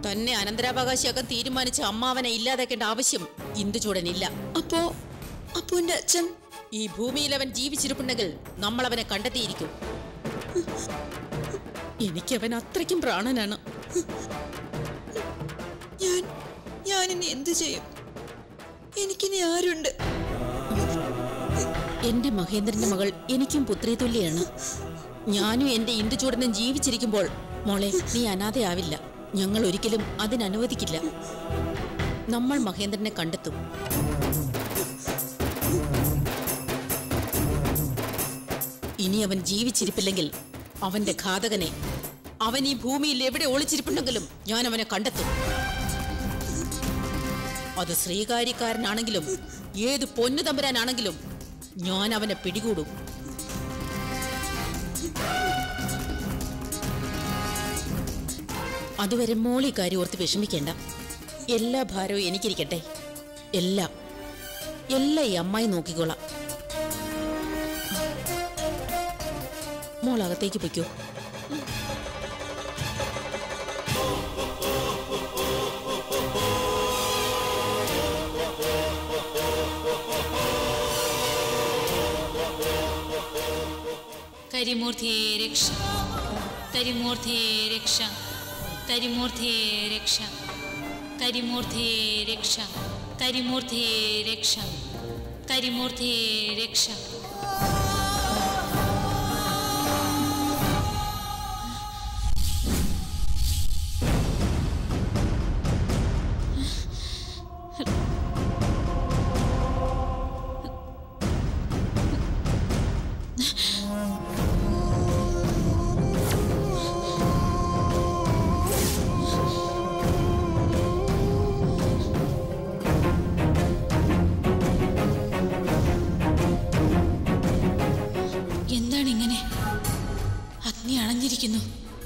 തന്നെ അനന്തരാവകാശിയാക്കാൻ തീരുമാനിച്ച അമ്മാവനെ ഇല്ലാതാക്കേണ്ട ആവശ്യം ഇന്ദുചൂടനില്ല അപ്പോ അപ്പോ എന്റെ അച്ഛൻ ഈ ഭൂമിയിൽ അവൻ ജീവിച്ചിരിപ്പുണ്ടെങ്കിൽ നമ്മൾ അവനെ കണ്ടെത്തിയിരിക്കും എനിക്കവൻ അത്രയ്ക്കും പ്രാണനാണ് ഞാൻ ഞാൻ ഇനി എന്ത് ചെയ്യും എനിക്കിനി ആരുണ്ട് എന്റെ മഹേന്ദ്രന്റെ മകൾ എനിക്കും പുത്രി തുല്യാണ് ഞാനും എന്റെ ഇന്ദുചൂടനും ജീവിച്ചിരിക്കുമ്പോൾ മോളെ നീ അനാഥയാവില്ല ഞങ്ങൾ ഒരിക്കലും അതിനനുവദിക്കില്ല നമ്മൾ മഹേന്ദ്രനെ കണ്ടെത്തും ഇനി അവൻ ജീവിച്ചിരിപ്പില്ലെങ്കിൽ അവന്റെ ഘാതകനെ അവൻ ഈ ഭൂമിയിൽ എവിടെ ഒളിച്ചിരിപ്പുണ്ടെങ്കിലും ഞാൻ അവനെ കണ്ടെത്തും അത് ശ്രീകാര്യക്കാരനാണെങ്കിലും ഏത് പൊന്നു തമ്പുരാനാണെങ്കിലും ഞാൻ അവനെ പിടികൂടും അതുവരെ മോളി കാര്യം ഓർത്ത് വിഷമിക്കേണ്ട എല്ലാ ഭാരവും എനിക്കിരിക്കട്ടെ എല്ലാം എല്ലാം ഈ അമ്മായി നോക്കിക്കോളാം മോൾ അകത്തേക്ക് പൊയ്ക്കോ കരിമൂർത്തിയെ രക്ഷ കരിമൂർത്തിയെ രക്ഷ കരിമൂർത്തിയെ രക്ഷ കരിമൂർത്തിയെ രക്ഷ കരിമൂർത്തിയെ രക്ഷ കരിമൂർത്തിയെ രക്ഷ എന്താണ് ഇങ്ങനെ അഗ്നി അണഞ്ഞിരിക്കുന്നു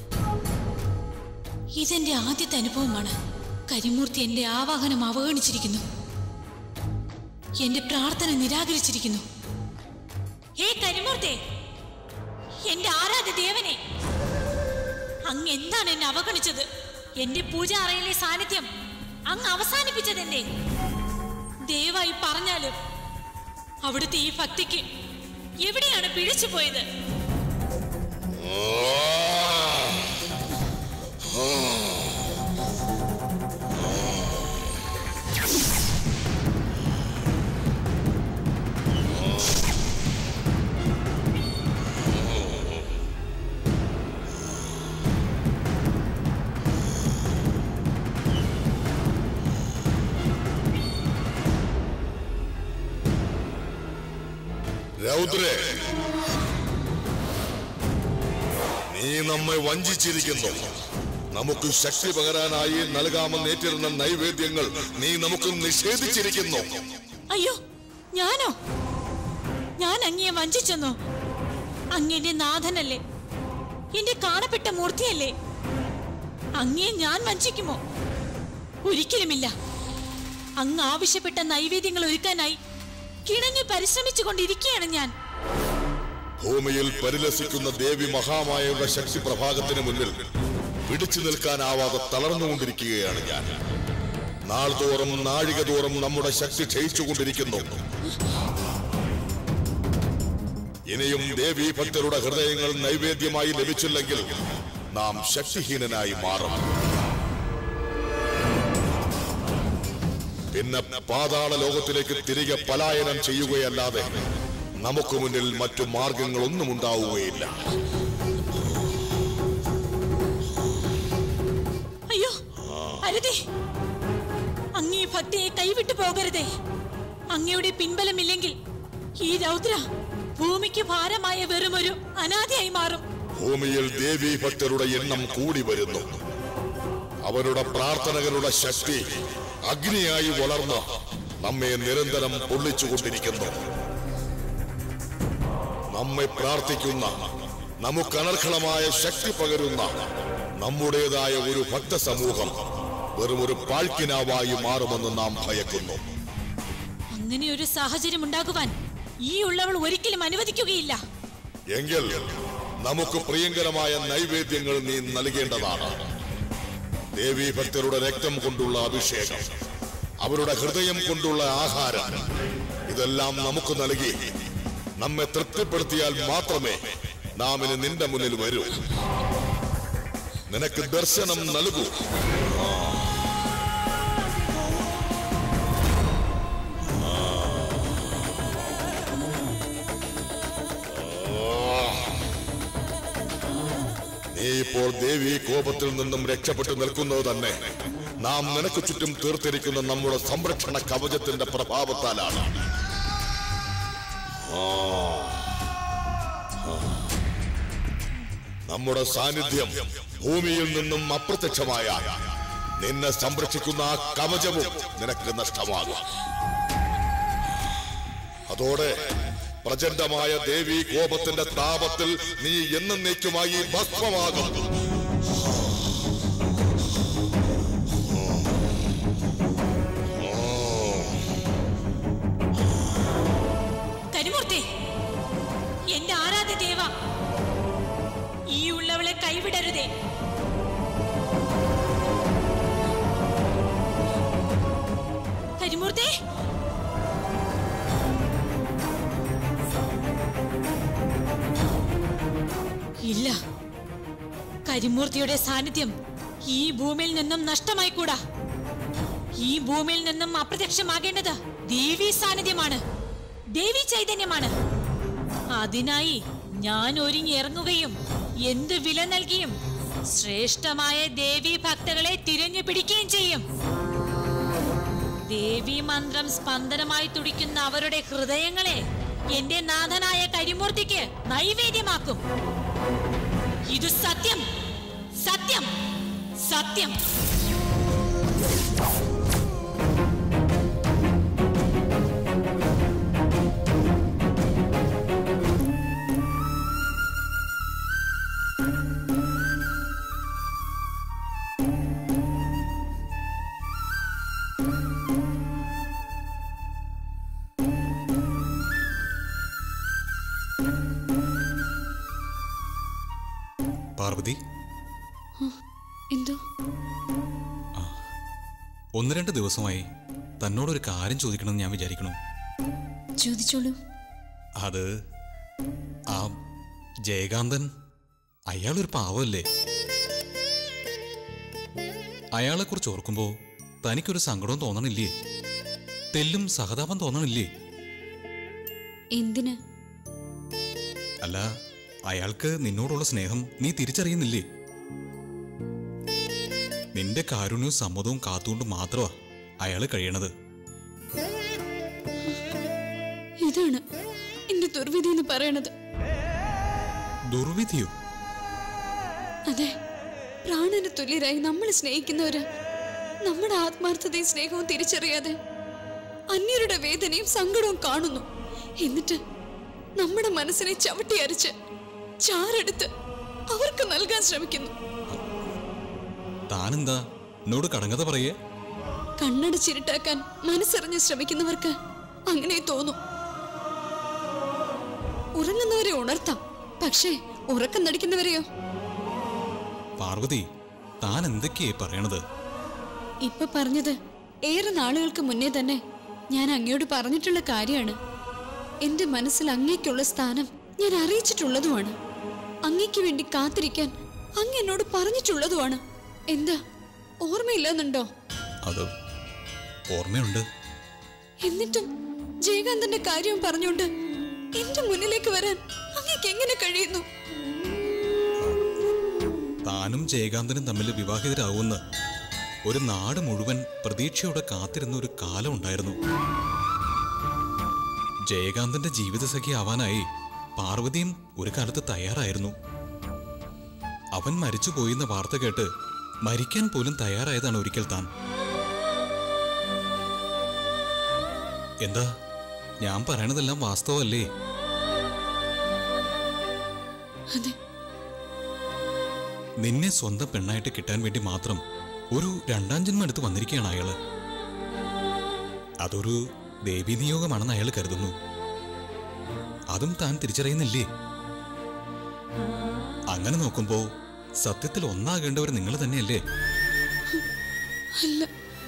ഇതെന്റെ ആദ്യത്തെ അനുഭവമാണ് കരിമൂർത്തി എന്റെ ആവാഹനം അവഗണിച്ചിരിക്കുന്നു എന്റെ പ്രാർത്ഥന നിരാകരിച്ചിരിക്കുന്നു ഹേ കരിമൂർത്തി എന്റെ ആരാധ്യ ദേവനെ അങ്ങ് എന്താണ് എന്നെ അവഗണിച്ചത് എന്റെ പൂജ അറയിലെ സാന്നിധ്യം അങ്ങ് അവസാനിപ്പിച്ചതെന്നെ ദയവായി പറഞ്ഞാലും അവിടുത്തെ ഈ ഭക്തിക്ക് എവിടെയാണ് പിഴച്ചു പോയത് രൗദ്രേ നീ നമ്മെ വഞ്ചിച്ചിരിക്കുന്നു നമുക്ക് ശക്തി പകരാനായി നൽകാമെന്ന് ഏറ്റിരുന്ന നൈവേദ്യങ്ങൾ നീ നമുക്ക് നിഷേധിച്ചിരിക്കുന്നു അയ്യോ ഞാനോ ഞാൻ അങ്ങയെ വഞ്ചിച്ചെന്നോ അങ്ങന്റെ നാഥനല്ലേ എന്റെ കാണപ്പെട്ട മൂർത്തിയല്ലേ അങ്ങയെ ഞാൻ വഞ്ചിക്കുമോ ഒരിക്കലുമില്ല അങ്ങ് ആവശ്യപ്പെട്ട നൈവേദ്യങ്ങൾ ഒരുക്കാനായി കിണഞ്ഞു പരിശ്രമിച്ചു കൊണ്ടിരിക്കുകയാണ് ഞാൻ ഭൂമിയിൽ പരിലസിക്കുന്ന ദേവി മഹാമായയുടെ ശക്തി പ്രഭാകത്തിന് മുന്നിൽ പിടിച്ചു നിൽക്കാനാവാതെ തളർന്നുകൊണ്ടിരിക്കുകയാണ് ഞാൻ നാൾതോറും നാഴിക തോറും നമ്മുടെ ശക്തി ക്ഷയിച്ചുകൊണ്ടിരിക്കുന്നു ഇനിയും ദേവീ ഭക്തരുടെ ഹൃദയങ്ങൾ നൈവേദ്യമായി ലഭിച്ചില്ലെങ്കിൽ നാം ശക്തിഹീനനായി മാറും പിന്നെ പാതാള ലോകത്തിലേക്ക് തിരികെ പലായനം ചെയ്യുകയല്ലാതെ നമുക്ക് മുന്നിൽ മറ്റു മാർഗങ്ങളൊന്നും ഉണ്ടാവുകയില്ല അയ്യോ അരുതേ അങ്ങേ ഭക്തിയെ കൈവിട്ടു പോകരുതേ അങ്ങയുടെ പിൻബലമില്ലെങ്കിൽ ഈ രൗദ്ര ഭൂമിക്ക് ഭാരമായ വെറുമൊരു അനാഥയായി മാറും ഭൂമിയിൽ ദേവീ ഭക്തരുടെ എണ്ണം കൂടി വരുന്നു അവരുടെ പ്രാർത്ഥനകളുടെ ശക്തി അഗ്നിയായി വളർന്ന് നമ്മെ നിരന്തരം പൊള്ളിച്ചുകൊണ്ടിരിക്കുന്നു നമ്മെ പ്രാർത്ഥിക്കുന്ന നമുക്ക് അനർഹളമായ ശക്തി പകരുന്ന നമ്മുടേതായ ഒരു ഭക്ത സമൂഹം വെറും ഒരു പാഴ്ക്കിനാവായി മാറുമെന്ന് നാം ഭയക്കുന്നു അങ്ങനെ ഒരു സാഹചര്യം ഉണ്ടാകുവാൻ ഈ ഉള്ളവൾ ഒരിക്കലും അനുവദിക്കുകയില്ല എങ്കിൽ നമുക്ക് പ്രിയങ്കരമായ നൈവേദ്യങ്ങൾ നീ നൽകേണ്ടതാണ് ദേവീ ഭക്തരുടെ രക്തം കൊണ്ടുള്ള അഭിഷേകം അവരുടെ ഹൃദയം കൊണ്ടുള്ള ആഹാരം ഇതെല്ലാം നമുക്ക് നൽകി നമ്മെ തൃപ്തിപ്പെടുത്തിയാൽ മാത്രമേ നാം ഇനി നിന്റെ മുന്നിൽ വരൂ നിനക്ക് ദർശനം നൽകൂ നീ ഇപ്പോൾ ദേവി കോപത്തിൽ നിന്നും രക്ഷപ്പെട്ടു നിൽക്കുന്നത് തന്നെ നാം നിനക്ക് ചുറ്റും തീർത്തിരിക്കുന്ന നമ്മുടെ സംരക്ഷണ കവചത്തിന്റെ പ്രഭാവത്താലാണ് ആ. ആ. നമ്മുടെ സാന്നിധ്യം ഭൂമിയിൽ നിന്നും അപ്രത്യക്ഷമായ നിന്നെ സംരക്ഷിക്കുന്ന ആ കവചവും നിനക്ക് നഷ്ടമാകും അതോടെ പ്രചണ്ഡമായ ദേവി കോപത്തിന്റെ താപത്തിൽ നീ എന്നേക്കുമായി ഭസ്മമാകും കരിമൂർത്തി എന്റെ ആരാധ്യ ദേവ ഈ ഉള്ളവളെ കൈവിടരുതേ കരിമൂർത്തി ഇല്ല കരിമൂർത്തിയുടെ സാന്നിധ്യം ഈ ഭൂമിയിൽ നിന്നും നഷ്ടമായിക്കൂടാ ഈ ഭൂമിയിൽ നിന്നും അപ്രത്യക്ഷമാകേണ്ടത് ദേവി സാന്നിധ്യമാണ് ദേവി ചൈതന്യമാണ് അതിനായി ഞാൻ ഒരുങ്ങിയിറങ്ങുകയും എന്ത് വില നൽകിയും ശ്രേഷ്ഠമായ ദേവി ഭക്തകളെ തിരഞ്ഞു പിടിക്കുകയും ചെയ്യും ദേവി മന്ത്രം സ്പന്ദനമായി തുടിക്കുന്ന അവരുടെ ഹൃദയങ്ങളെ എന്റെ നാഥനായ കരിമൂർത്തിക്ക് നൈവേദ്യമാക്കും ഇത് സത്യം സത്യം സത്യം പാർവതി എന്തോ ഒന്ന് രണ്ട് ദിവസമായി തന്നോടൊരു കാര്യം ചോദിക്കണമെന്ന് ഞാൻ വിചാരിക്കണു ചോദിച്ചോളൂ അത് ആ ജയകാന്തൻ അയാളൊരു പാവമല്ലേ അയാളെക്കുറിച്ച് ഓർക്കുമ്പോ തനിക്കൊരു സങ്കടവും തോന്നണില്ലേ തെല്ലും സഹതാപം തോന്നണില്ലേ എന്തിന് അല്ല അയാൾക്ക് നിന്നോടുള്ള സ്നേഹം നീ തിരിച്ചറിയുന്നില്ലേ നിന്റെ കാരുണ്യവും സമ്മതവും കാത്തുകൊണ്ട് മാത്രമാ അയാള് കഴിയണത് ഇതാണ് എന്റെ ദുർവിധി എന്ന് പറയണത് ദുർവിധിയോ അതെ പ്രാണന് തുല്യരായി നമ്മൾ സ്നേഹിക്കുന്നവര് നമ്മുടെ ആത്മാർത്ഥതയും സ്നേഹവും തിരിച്ചറിയാതെ അന്യരുടെ വേദനയും സങ്കടവും കാണുന്നു എന്നിട്ട് നമ്മുടെ മനസ്സിനെ ചവിട്ടി അരിച്ച് ചാരെടുത്ത് അവർക്ക് നൽകാൻ ശ്രമിക്കുന്നു താനെന്താ എന്നോട് കടങ്ങത പറയേ കണ്ണടച്ചിരുട്ടാക്കാൻ മനസ്സറിഞ്ഞ് ശ്രമിക്കുന്നവർക്ക് അങ്ങനെ തോന്നും ഉറങ്ങുന്നവരെ ഉണർത്താം പക്ഷേ ഉറക്കം നടിക്കുന്നവരെയോ പാർവതി താൻ എന്തൊക്കെയാ പറയണത് ഇപ്പൊ പറഞ്ഞത് ഏറെ നാളുകൾക്ക് മുന്നേ തന്നെ ഞാൻ അങ്ങയോട് പറഞ്ഞിട്ടുള്ള കാര്യമാണ് എന്റെ മനസ്സിൽ അങ്ങേക്കുള്ള സ്ഥാനം ഞാൻ അറിയിച്ചിട്ടുള്ളതുമാണ് അങ്ങയ്ക്ക് വേണ്ടി കാത്തിരിക്കാൻ അങ്ങ് എന്നോട് പറഞ്ഞിട്ടുള്ളതുമാണ് എന്താ ഓർമ്മയില്ലെന്നുണ്ടോ അത് ഓർമ്മയുണ്ട് എന്നിട്ടും ജയകാന്തന്റെ കാര്യം പറഞ്ഞുകൊണ്ട് എന്റെ മുന്നിലേക്ക് വരാൻ അങ്ങേക്ക് എങ്ങനെ കഴിയുന്നു താനും ജയകാന്തനും തമ്മിൽ വിവാഹിതരാകുമെന്ന് ഒരു നാട് മുഴുവൻ പ്രതീക്ഷയോടെ കാത്തിരുന്ന ഒരു കാലം ഉണ്ടായിരുന്നു ജയകാന്തന്റെ ജീവിതസഖി ആവാനായി പാർവതിയും ഒരു കാലത്ത് തയ്യാറായിരുന്നു അവൻ മരിച്ചുപോയിന്ന വാർത്ത കേട്ട് മരിക്കാൻ പോലും തയ്യാറായതാണ് ഒരിക്കൽ താൻ എന്താ ഞാൻ പറയണതെല്ലാം വാസ്തവല്ലേ അതെ നിന്നെ സ്വന്തം പെണ്ണായിട്ട് കിട്ടാൻ വേണ്ടി മാത്രം ഒരു രണ്ടാം ജന്മം എടുത്ത് വന്നിരിക്കുകയാണ് അയാള് അതൊരു ദേവീ നിയോഗമാണെന്ന് അയാൾ കരുതുന്നു അതും താൻ തിരിച്ചറിയുന്നില്ലേ അങ്ങനെ നോക്കുമ്പോ സത്യത്തിൽ ഒന്നാകേണ്ടവർ നിങ്ങൾ തന്നെയല്ലേ അല്ല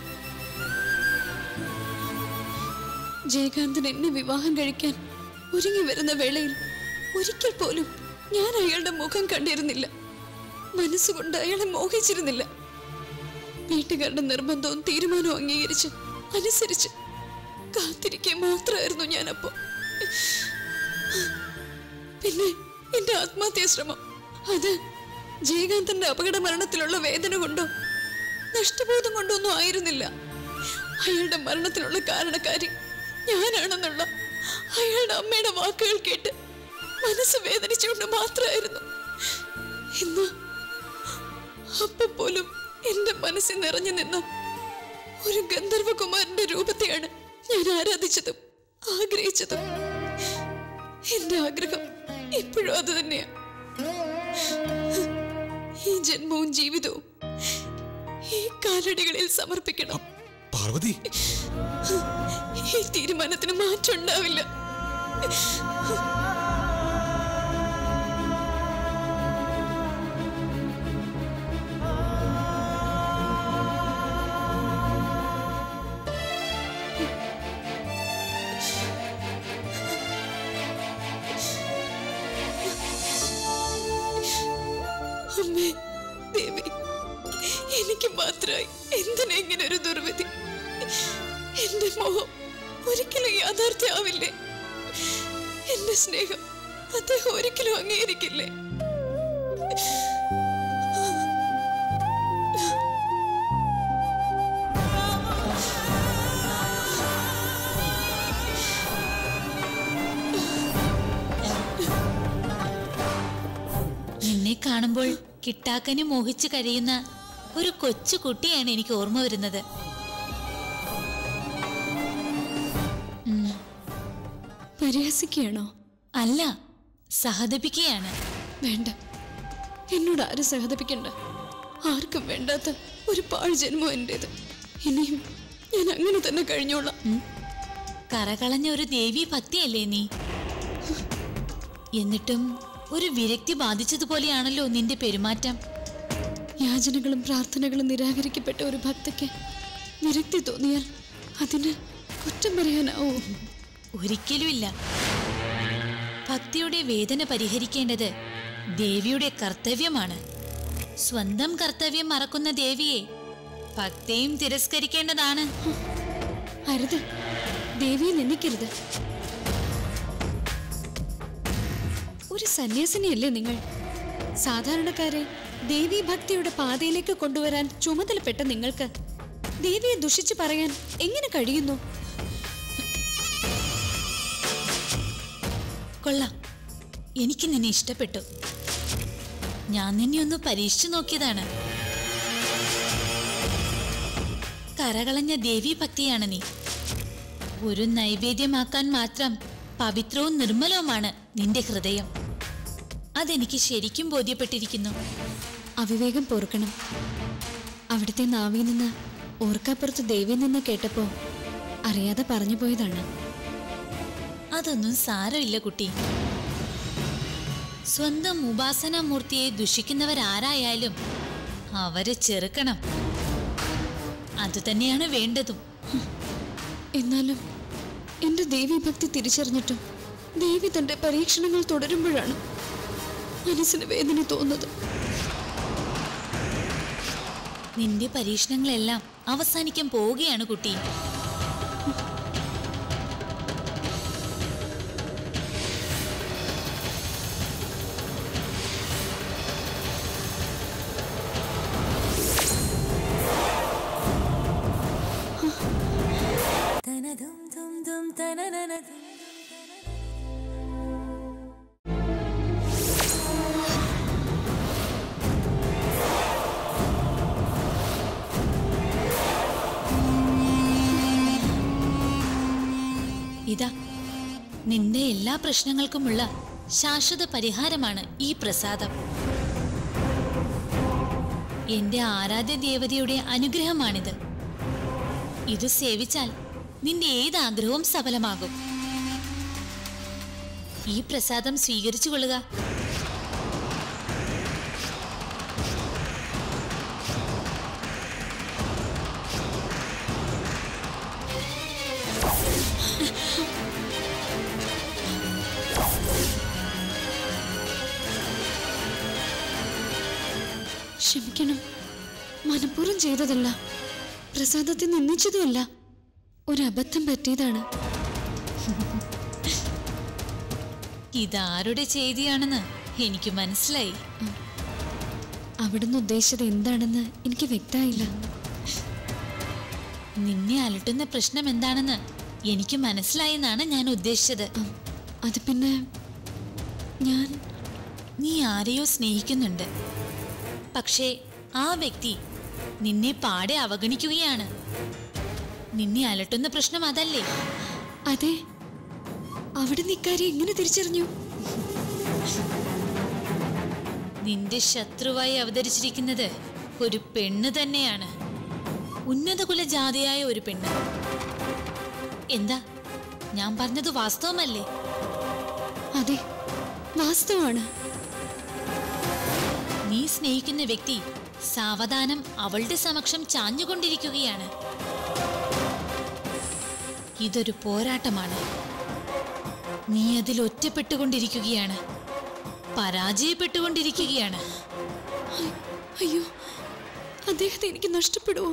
ജയകാന്തൻ എന്നെ വിവാഹം കഴിക്കാൻ ഒരുങ്ങി വരുന്ന വേളയിൽ ഒരിക്കൽ പോലും ഞാൻ അയാളുടെ മുഖം കണ്ടിരുന്നില്ല മനസ്സുകൊണ്ട് അയാളെ മോഹിച്ചിരുന്നില്ല വീട്ടുകാരുടെ നിർബന്ധവും തീരുമാനവും അംഗീകരിച്ച് അനുസരിച്ച് കാത്തിരിക്കുക മാത്രമായിരുന്നു ഞാനപ്പോ പിന്നെ എന്റെ ആത്മഹത്യാ ശ്രമം അത് ജയകാന്തന്റെ അപകട മരണത്തിലുള്ള വേദന കൊണ്ടോ നഷ്ടബോധം കൊണ്ടോ ഒന്നും ആയിരുന്നില്ല അയാളുടെ മരണത്തിനുള്ള കാരണക്കാരി ഞാനാണെന്നുള്ള അയാളുടെ അമ്മയുടെ വാക്കുകൾ കേട്ട് മനസ്സ് വേദനിച്ചുകൊണ്ട് മാത്രമായിരുന്നു ഇന്ന് അപ്പൊ പോലും എന്റെ മനസ്സിൽ നിറഞ്ഞു നിന്ന ഒരു ഗന്ധർവകുമാരന്റെ രൂപത്തെയാണ് ഞാൻ ആരാധിച്ചതും ആഗ്രഹിച്ചതും എന്റെ ആഗ്രഹം ഇപ്പോഴും അത് തന്നെയാ ഈ ജന്മവും ജീവിതവും ഈ കാലടികളിൽ സമർപ്പിക്കണം പാർവതി ഈ തീരുമാനത്തിന് മാറ്റം ഉണ്ടാവില്ല അമ്മേ ദേവി എനിക്ക് മാത്രമായി എന്തിനാ ഇങ്ങനെ ഒരു ദുർവിധി എന്റെ മോഹം ഒരിക്കലും യാഥാർത്ഥ്യമാവില്ലേ എന്റെ സ്നേഹം അദ്ദേഹം ഒരിക്കലും അംഗീകരിക്കില്ലേ നിന്നെ കാണുമ്പോൾ കിട്ടാക്കന് മോഹിച്ചു കരയുന്ന ഒരു കൊച്ചു കുട്ടിയാണ് എനിക്ക് ഓർമ്മ വരുന്നത് പരിഹസിക്കുകയാണോ അല്ല സഹതപിക്കുകയാണ് വേണ്ട എന്നോട് ആരും സഹതപിക്കണ്ട ആർക്കും വേണ്ടാത്ത ഒരു പാഴ് ജന്മം എന്റേത് ഇനിയും ഞാൻ അങ്ങനെ തന്നെ കഴിഞ്ഞോളാം കറകളഞ്ഞ ഒരു ദേവി ഭക്തിയല്ലേ നീ എന്നിട്ടും ഒരു വിരക്തി ബാധിച്ചതുപോലെയാണല്ലോ നിന്റെ പെരുമാറ്റം യാചനകളും പ്രാർത്ഥനകളും നിരാകരിക്കപ്പെട്ട ഒരു ഭക്തയ്ക്ക് വിരക്തി തോന്നിയാൽ അതിന് കുറ്റം പറയാനാവോ ഒരിക്കലുമില്ല ഭക്തിയുടെ വേദന പരിഹരിക്കേണ്ടത് ദേവിയുടെ കർത്തവ്യമാണ് സ്വന്തം കർത്തവ്യം മറക്കുന്ന ദേവിയെ ഭക്തിയും തിരസ്കരിക്കേണ്ടതാണ് അരുത് ദേവിയെ നിന്ദിക്കരുത് ഒരു സന്യാസിനിയല്ലേ നിങ്ങൾ സാധാരണക്കാരെ ദേവീ ഭക്തിയുടെ പാതയിലേക്ക് കൊണ്ടുവരാൻ ചുമതലപ്പെട്ട നിങ്ങൾക്ക് ദേവിയെ ദുഷിച്ചു പറയാൻ എങ്ങനെ കഴിയുന്നു കൊള്ളാം എനിക്ക് നിന്നെ ഇഷ്ടപ്പെട്ടു ഞാൻ നിന്നെ ഒന്ന് പരീക്ഷിച്ചു നോക്കിയതാണ് കരകളഞ്ഞ ദേവീ ഭക്തിയാണ് നീ ഒരു നൈവേദ്യമാക്കാൻ മാത്രം പവിത്രവും നിർമ്മലവുമാണ് നിന്റെ ഹൃദയം അതെനിക്ക് ശരിക്കും ബോധ്യപ്പെട്ടിരിക്കുന്നു അവിവേകം പൊറുക്കണം അവിടുത്തെ നാവിൽ നിന്ന് ഓർക്കാപ്പുറത്ത് ദേവിയിൽ നിന്ന് കേട്ടപ്പോ അറിയാതെ പറഞ്ഞു പോയതാണ് അതൊന്നും സാരമില്ല കുട്ടി സ്വന്തം ഉപാസനാമൂർത്തിയെ ദുഷിക്കുന്നവരാരായാലും അവരെ ചെറുക്കണം അതുതന്നെയാണ് വേണ്ടതും എന്നാലും എന്റെ ദേവി ഭക്തി തിരിച്ചറിഞ്ഞിട്ടും ദേവി തന്റെ പരീക്ഷണങ്ങൾ തുടരുമ്പോഴാണ് മനസ്സിന് വേദന തോന്നുന്നത് നിന്റെ പരീക്ഷണങ്ങളെല്ലാം അവസാനിക്കാൻ പോവുകയാണ് കുട്ടി ഇതാ നിന്റെ എല്ലാ പ്രശ്നങ്ങൾക്കുമുള്ള ശാശ്വത പരിഹാരമാണ് ഈ പ്രസാദം എന്റെ ആരാധ്യ ദേവതയുടെ അനുഗ്രഹമാണിത് ഇത് സേവിച്ചാൽ നിന്റെ ഏത് ആഗ്രഹവും സഫലമാകും ഈ പ്രസാദം സ്വീകരിച്ചു കൊള്ളുക ക്ഷമിക്കണം മനഃപൂർവ്വം ചെയ്തതല്ല പ്രസാദത്തെ നിന്ദിച്ചതുമല്ല ഒരു അബദ്ധം പറ്റിയതാണ് ഇതാരുടെ ചെയ്തിയാണെന്ന് എനിക്ക് മനസ്സിലായി അവിടുന്ന് ഉദ്ദേശിച്ചത് എന്താണെന്ന് എനിക്ക് വ്യക്തമായില്ല നിന്നെ അലട്ടുന്ന പ്രശ്നം എന്താണെന്ന് എനിക്ക് മനസ്സിലായെന്നാണ് ഞാൻ ഉദ്ദേശിച്ചത് ഉം, അത് പിന്നെ ഞാൻ നീ ആരെയോ സ്നേഹിക്കുന്നുണ്ട് പക്ഷേ ആ വ്യക്തി നിന്നെ പാടെ അവഗണിക്കുകയാണ് നിന്നെ അലട്ടുന്ന പ്രശ്നം അതല്ലേ അതെ അവിടുന്ന് ഇക്കാര്യം എങ്ങനെ തിരിച്ചറിഞ്ഞു നിന്റെ ശത്രുവായി അവതരിച്ചിരിക്കുന്നത് ഒരു പെണ്ണ് തന്നെയാണ് ഉന്നതകുല ജാതിയായ ഒരു പെണ്ണ് എന്താ ഞാൻ പറഞ്ഞത് വാസ്തവമല്ലേ അതെ വാസ്തവമാണ് നീ സ്നേഹിക്കുന്ന വ്യക്തി സാവധാനം അവളുടെ സമക്ഷം ചാഞ്ഞുകൊണ്ടിരിക്കുകയാണ് ഇതൊരു പോരാട്ടമാണ് നീ അതിൽ ഒറ്റപ്പെട്ടുകൊണ്ടിരിക്കുകയാണ് പരാജയപ്പെട്ടുകൊണ്ടിരിക്കുകയാണ് അയ്- അയ്യോ അദ്ദേഹത്തെ എനിക്ക് നഷ്ടപ്പെടുവോ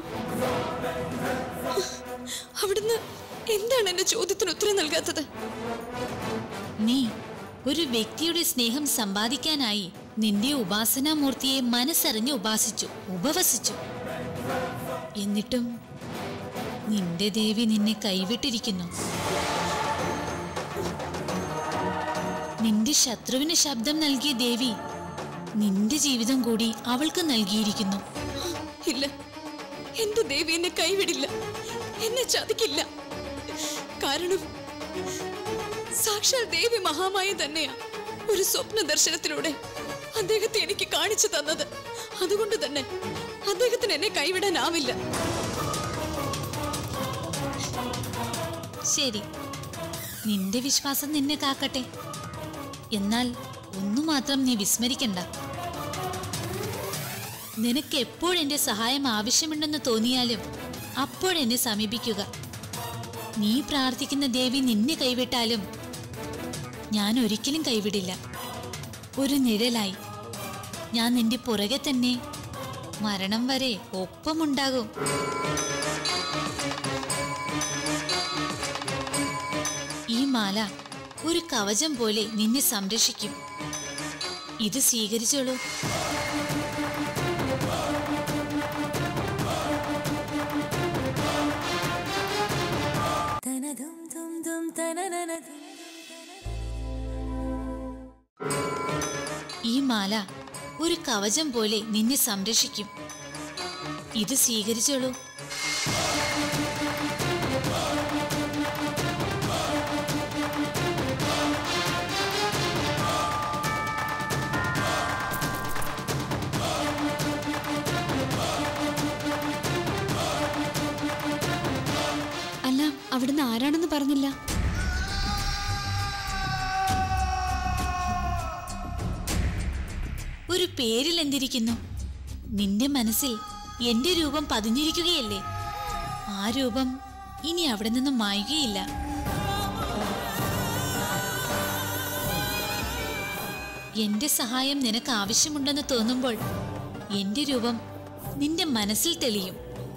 അവിടുന്ന് എന്താണ് എന്റെ ചോദ്യത്തിന് ഉത്തരം നൽകാത്തത് നീ ഒരു വ്യക്തിയുടെ സ്നേഹം സമ്പാദിക്കാനായി നിന്റെ ഉപാസനാമൂർത്തിയെ മനസ്സറിഞ്ഞ് ഉപാസിച്ചു ഉപവസിച്ചു എന്നിട്ടും നിന്റെ ദേവി നിന്നെ കൈവിട്ടിരിക്കുന്നു നിന്റെ ശത്രുവിന് ശബ്ദം നൽകിയ ദേവി നിന്റെ ജീവിതം കൂടി അവൾക്ക് നൽകിയിരിക്കുന്നു ഇല്ല എന്റെ ദേവി എന്നെ കൈവിടില്ല എന്നെ ചതിക്കില്ല കാരണം സാക്ഷാൽ ദേവി മഹാമായ തന്നെയാ ഒരു സ്വപ്ന ദർശനത്തിലൂടെ അദ്ദേഹത്തെ എനിക്ക് കാണിച്ചു തന്നത് അതുകൊണ്ട് തന്നെ അദ്ദേഹത്തിന് എന്നെ കൈവിടാനാവില്ല ശരി നിന്റെ വിശ്വാസം നിന്നെ കാക്കട്ടെ എന്നാൽ ഒന്നു മാത്രം നീ വിസ്മരിക്കണ്ട നിനക്ക് എപ്പോഴെന്റെ സഹായം ആവശ്യമുണ്ടെന്ന് തോന്നിയാലും അപ്പോഴെന്നെ സമീപിക്കുക നീ പ്രാർത്ഥിക്കുന്ന ദേവി നിന്നെ കൈവിട്ടാലും ഞാൻ ഒരിക്കലും കൈവിടില്ല ഒരു നിഴലായി ഞാൻ നിന്റെ പുറകെ തന്നെ മരണം വരെ ഒപ്പമുണ്ടാകും ഈ മാല ഒരു കവചം പോലെ നിന്നെ സംരക്ഷിക്കും ഇത് സ്വീകരിച്ചോളൂ ഈ മാല ഒരു കവചം പോലെ നിന്നെ സംരക്ഷിക്കും ഇത് സ്വീകരിച്ചോളൂ അല്ല അവിടുന്ന് ആരാണെന്ന് പറഞ്ഞില്ല ഒരു പേരിൽ എന്തിരിക്കുന്നു നിന്റെ മനസ്സിൽ എന്റെ രൂപം പതിഞ്ഞിരിക്കുകയല്ലേ ആ രൂപം ഇനി അവിടെ നിന്നും മായുകയില്ല എന്റെ സഹായം നിനക്ക് ആവശ്യമുണ്ടെന്ന് തോന്നുമ്പോൾ എന്റെ രൂപം നിന്റെ മനസ്സിൽ തെളിയും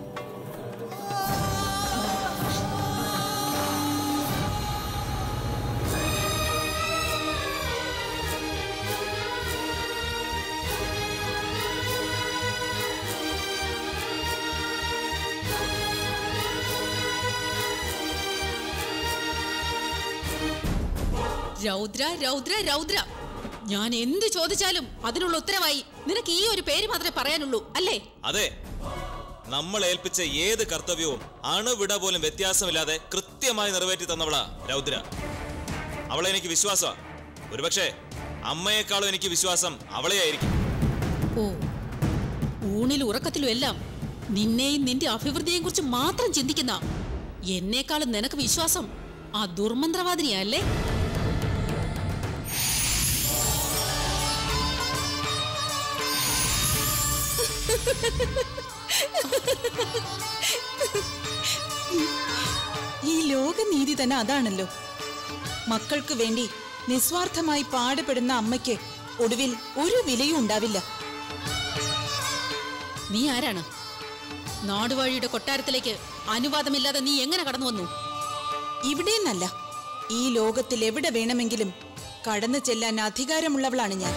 രൗദ്ര രൗദ്ര രൗദ്ര ഞാൻ എന്ത് ചോദിച്ചാലും അതിനുള്ള ഉത്തരവായി നിനക്ക് ഈ ഒരു പേര് മാത്രമേ പറയാനുള്ളൂ അല്ലേ അതെ നമ്മൾ ഏൽപ്പിച്ച ഏത് കർത്തവ്യവും അണുവിട പോലും വ്യത്യാസമില്ലാതെ കൃത്യമായി നിറവേറ്റി തന്നവളാ രൗദ്ര അവളെ എനിക്ക് വിശ്വാസമാ ഒരുപക്ഷെ അമ്മയെക്കാളും എനിക്ക് വിശ്വാസം അവളെയായിരിക്കും ഓ ഊണിലും ഉറക്കത്തിലും എല്ലാം നിന്നെയും നിന്റെ അഭിവൃദ്ധിയെയും കുറിച്ച് മാത്രം ചിന്തിക്കുന്ന എന്നേക്കാളും നിനക്ക് വിശ്വാസം ആ ദുർമന്ത്രവാദിനിയല്ലേ ഈ ലോകനീതി തന്നെ അതാണല്ലോ മക്കൾക്ക് വേണ്ടി നിസ്വാർത്ഥമായി പാടുപെടുന്ന അമ്മയ്ക്ക് ഒടുവിൽ ഒരു വിലയും ഉണ്ടാവില്ല നീ ആരാണ് നാടുവാഴിയുടെ കൊട്ടാരത്തിലേക്ക് അനുവാദമില്ലാതെ നീ എങ്ങനെ കടന്നു വന്നു ഇവിടെയെന്നല്ല ഈ ലോകത്തിൽ എവിടെ വേണമെങ്കിലും കടന്നു ചെല്ലാൻ അധികാരമുള്ളവളാണ് ഞാൻ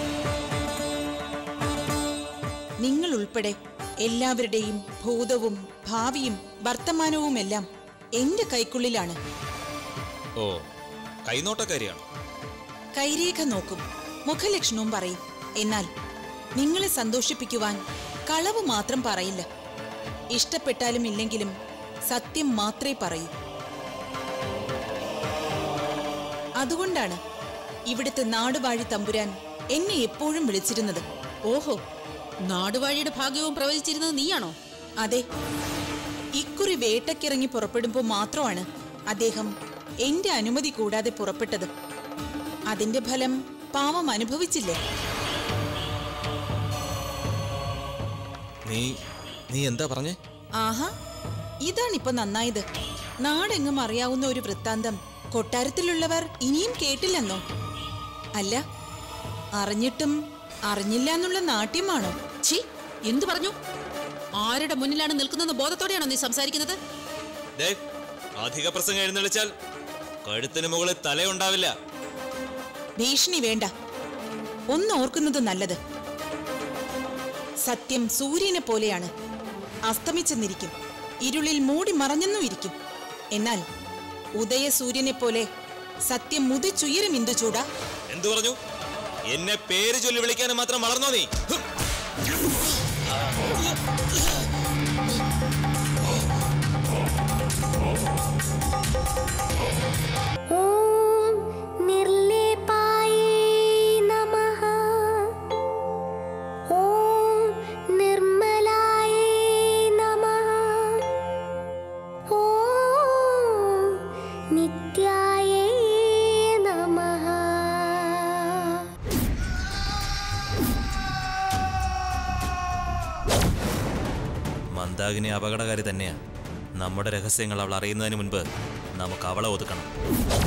നിങ്ങൾ ഉൾപ്പെടെ എല്ലാവരുടെയും ഭൂതവും ഭാവിയും വർത്തമാനവുമെല്ലാം എന്റെ കൈക്കുള്ളിലാണ് ഓ കൈനോട്ടക്കാരിയാണ് കൈരേഖ നോക്കും മുഖലക്ഷണവും പറയും എന്നാൽ നിങ്ങളെ സന്തോഷിപ്പിക്കുവാൻ കളവ് മാത്രം പറയില്ല ഇഷ്ടപ്പെട്ടാലും ഇല്ലെങ്കിലും സത്യം മാത്രമേ പറയൂ അതുകൊണ്ടാണ് ഇവിടുത്തെ നാടുവാഴി തമ്പുരാൻ എന്നെ എപ്പോഴും വിളിച്ചിരുന്നത് ഓഹോ നാടുവാഴിയുടെ ഭാഗ്യവും പ്രവചിച്ചിരുന്നത് നീയാണോ അതെ ഇക്കുറി വേട്ടക്കിറങ്ങി പുറപ്പെടുമ്പോൾ മാത്രമാണ് അദ്ദേഹം എന്റെ അനുമതി കൂടാതെ പുറപ്പെട്ടത് അതിന്റെ ഫലം പാവം അനുഭവിച്ചില്ലേ നീ നീ എന്താ പറഞ്ഞേ ആഹാ ഇതാണിപ്പോ നന്നായത് നാടെങ്ങും അറിയാവുന്ന ഒരു വൃത്താന്തം കൊട്ടാരത്തിലുള്ളവർ ഇനിയും കേട്ടില്ലെന്നോ അല്ല അറിഞ്ഞിട്ടും അറിഞ്ഞില്ല എന്നുള്ള നാട്യമാണോ ഛീ എന്തു പറഞ്ഞു ആരുടെ മുന്നിലാണ് നിൽക്കുന്നത് ബോധത്തോടെയാണോ നീ സംസാരിക്കുന്നത് ദേ അധിക പ്രസംഗം എഴുന്നള്ളിച്ചാൽ കഴുത്തിന് മുകളിൽ തലയുണ്ടാവില്ല ഭീഷണി വേണ്ട ഒന്ന് ഓർക്കുന്നത് നല്ലത് സത്യം സൂര്യനെ പോലെയാണ് അസ്തമിച്ചെന്നിരിക്കും ഇരുളിൽ മൂടി മറഞ്ഞെന്നും ഇരിക്കും എന്നാൽ ഉദയ സൂര്യനെ പോലെ സത്യം മുതിച്ചുയരും ഇന്ദുചൂടാ എന്തു പറഞ്ഞു എന്നെ പേര് ചൊല്ലി വിളിക്കാനും മാത്രം വളർന്നോ നീ ഹും. ॐ निर्लेपाय नमः ॐ निर्मलाय नमः ॐ नित्याय नमः മന്ദാകിനി അപകടകാരി തന്നെയാ നമ്മുടെ രഹസ്യങ്ങൾ അവൾ അറിയുന്നതിന് മുൻപ് നമുക്ക് അവളെ ഒതുക്കണം